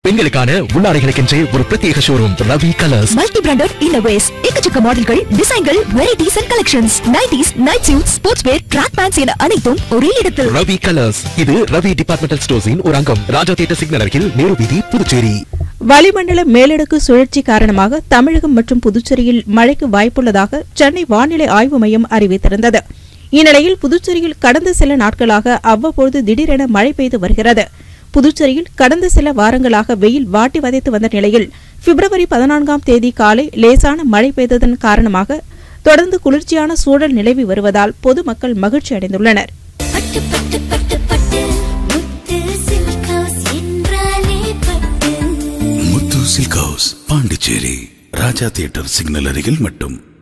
பெண்களுக்கான உள்ளாடைகளுக்கென்றே ஒரு பிரத்யேக showroom Ravi colours multi branded innerwears எக்கச்சக்க மாடல்கள் டிசைன்கள் varieties and collections nighties night suit sports wear track pants என அனைத்தும் ஒரே இடத்தில் ரவி கலர்ஸ் இது ரவி டிபார்ட்மெண்டல் ஸ்டோர்ஸின் ஒரு அங்கம் ராஜா தியேட்டர் சிக்னல் அருகில் நேரு வீதி புதுச்சேரி வளிமண்டல மேலடுக்கு சுழற்சி காரணமாக தமிழகம் மற்றும் புதுச்சேரியில் மழைக்கு வாய்ப்புள்ளதாக சென்னை வானிலை ஆய்வு மையம் அறிவித்திருந்தது இந்நிலையில் புதுச்சேரியில் கடந்த சில நாட்களாக அவ்வப்பொழுது திடீரென மழை பெய்து வருகிறது புதுச்சேரியில் கடந்த சில வாரங்களாக வெயில் வாட்டி வதைத்து வந்த நிலையில் பிப்ரவரி பதினான்காம் தேதி காலை லேசான மழை பெய்ததன் காரணமாக தொடர்ந்து குளிர்ச்சியான சூழல் நிலவி வருவதால் பொதுமக்கள் மகிழ்ச்சி அடைந்துள்ளனர் பட்டு பட்டு பட்டு பட்டு முத்து சில்க் ஹவுஸ் என்றாலே Pattu Muthu silk house Pondicherry Raja theatre signal அருகில் மட்டும்